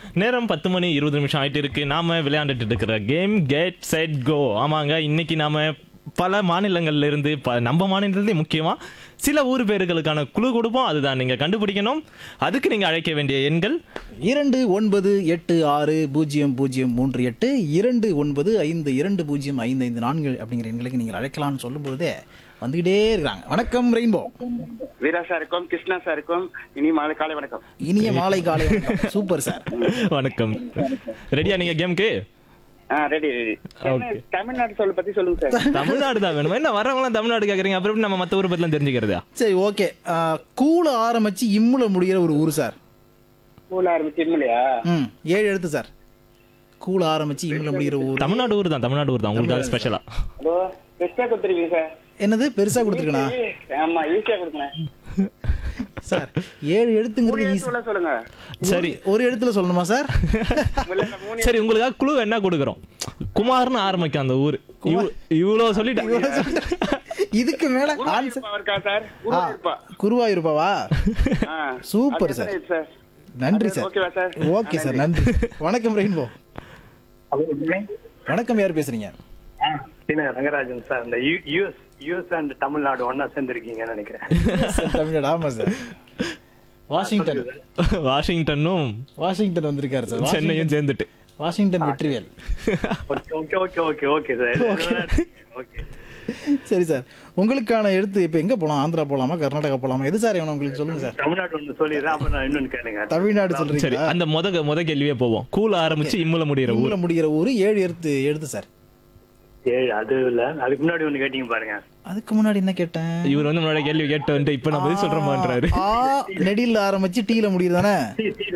நேரம் பத்து மணி இருபது நிமிஷம் ஆயிட்டு இருக்கு நாம விளையாண்டுட்டு இருக்கிற கேம் கெட் செட் கோ ஆமாங்க இன்னைக்கு நாம பல மாநிலங்கள்ல இருந்து ப- நம்ம மாநிலத்திலே முக்கியமா சில ஊர் பேர்களுக்கான குழு கொடுப்போம் அதுதான் நீங்க கண்டுபிடிக்கணும் அதுக்கு நீங்க அழைக்க வேண்டிய எண்கள் இரண்டு ஒன்பது எட்டு ஆறு பூஜ்ஜியம் பூஜ்ஜியம் மூன்று எட்டு இரண்டு ஒன்பது ஐந்து இரண்டு பூஜ்ஜியம் ஐந்து ஐந்து நான்கு அப்படிங்கிற எண்களுக்கு நீங்கள் அழைக்கலாம்னு சொல்லும்போதே வந்துகிட்டே இருக்கிறாங்க வணக்கம் ரெயின்போ வீரா சாருக்கும் கிருஷ்ணா சாருக்கும் இனி மாலை காலை வணக்கம் இனிய மாலை காலை வணக்கம். சூப்பர் சார் வணக்கம் ரெடியா நீங்க கேம்க்கு ஆ ரெடி ரெடி Okay. தமிழ்நாடு சொல்ல பத்தி சொல்லுங்க சார் தமிழ்நாடு தான் வேணுமா என்ன வரவங்களாம் தமிழ்நாடு கேக்குறீங்க அப்புறம் எப்படி நம்ம மத்த ஊர் பத்திலாம் தெரிஞ்சுக்கிறதா சரி ஓகே கூல ஆரம்பிச்சு இம்முல முடிகிற ஒரு ஊர் சார் ஸ்கூல் ஆரம்பிச்சு இல்லையா ம் ஏழு எழுத்து சார் கூல ஆரம்பிச்சு இம்முல முடிகிற ஊர் தமிழ்நாடு ஊர் தான் தமிழ்நாடு ஊர் தான் உங்களுக்காக ஸ்பெஷலா ஹலோ பெஸ்டா கொடுத்துருக்கீங்க சார் என்னது பெருசா கொடுத்துருக்கணா ஆமா ஈஸியா கொடுக்கணும் சார் ஏழு எழுத்துங்கிறது easy. சொல்ல சொல்லுங்க சரி ஒரு எழுத்துல சொல்லணுமா சார் இல்ல, இல்ல, மூணு சரி உங்களுக்காக குழு என்ன கொடுக்குறோம் குமார்னு ஆரம்பிக்கும் அந்த ஊர் இவ்வ- இவ்வளவு சொல்லிட்டேன் இதுக்கு மேல ஆன்சர் குருவாயூர்ப்பா இருக்கா சார் குருவாயூர்ப்பா குருவாயூர்பாவா ஆ சூப்பர் அது சார் எத்தனை சார் நன்றி அது சார் ஓகேவா சார்? ஓகே சார் நன்றி வணக்கம் ரெயின்போ வணக்கம் யார் பேசுறீங்க சீன ரங்கராஜன் சார் இந்த யூஎஸ் யூஎஸ் அண்ட் தமிழ்நாடு ஒன்னா சேர்ந்துருக்கீங்கன்னு நினைக்கிறேன் தமிழ்நாடு ஆமா சார் வாஷிங்டன் வாஷிங்டனும் வாஷிங்டன் வந்திருக்காரு சார் சென்னையும் சேர்ந்துட்டு Washington Vetrivel okay okay okay okay okay sir okay சரி சார் உங்களுக்கான எழுத்து இப்போ எங்க போலாம் ஆந்திரா போலாமா கர்நாடகா போலாமா எது சார் வேணும் உங்களுக்கு சொல்லுங்க சார் தமிழ்நாடு ஒன்று சொல்லிடுறேன் அப்புறம் நான் இன்னொன்னு கேளுங்க தமிழ்நாடு சரி சொல்றீங்களா அந்த முத முத கேள்வியே போவோம் கூல ஆரம்பிச்சு இம்முல முடியிற ஊர் ஊர்ல முடிகிற ஊர் ஏழு எழுத்து எழுத்து சார் ஏழு அது இல்ல அதுக்கு முன்னாடி ஒண்ணு கேட்டீங்க பாருங்க அதுக்கு முன்னாடி என்ன கேட்டேன் இவர் வந்து முன்னாடி கேள்வி கேட்டு வந்துட்டு இப்ப நான் பதில் சொல்ற மாட்டாரு ஆ நெடியில் ஆரம்பிச்சு டீல முடியுது தானே சி சி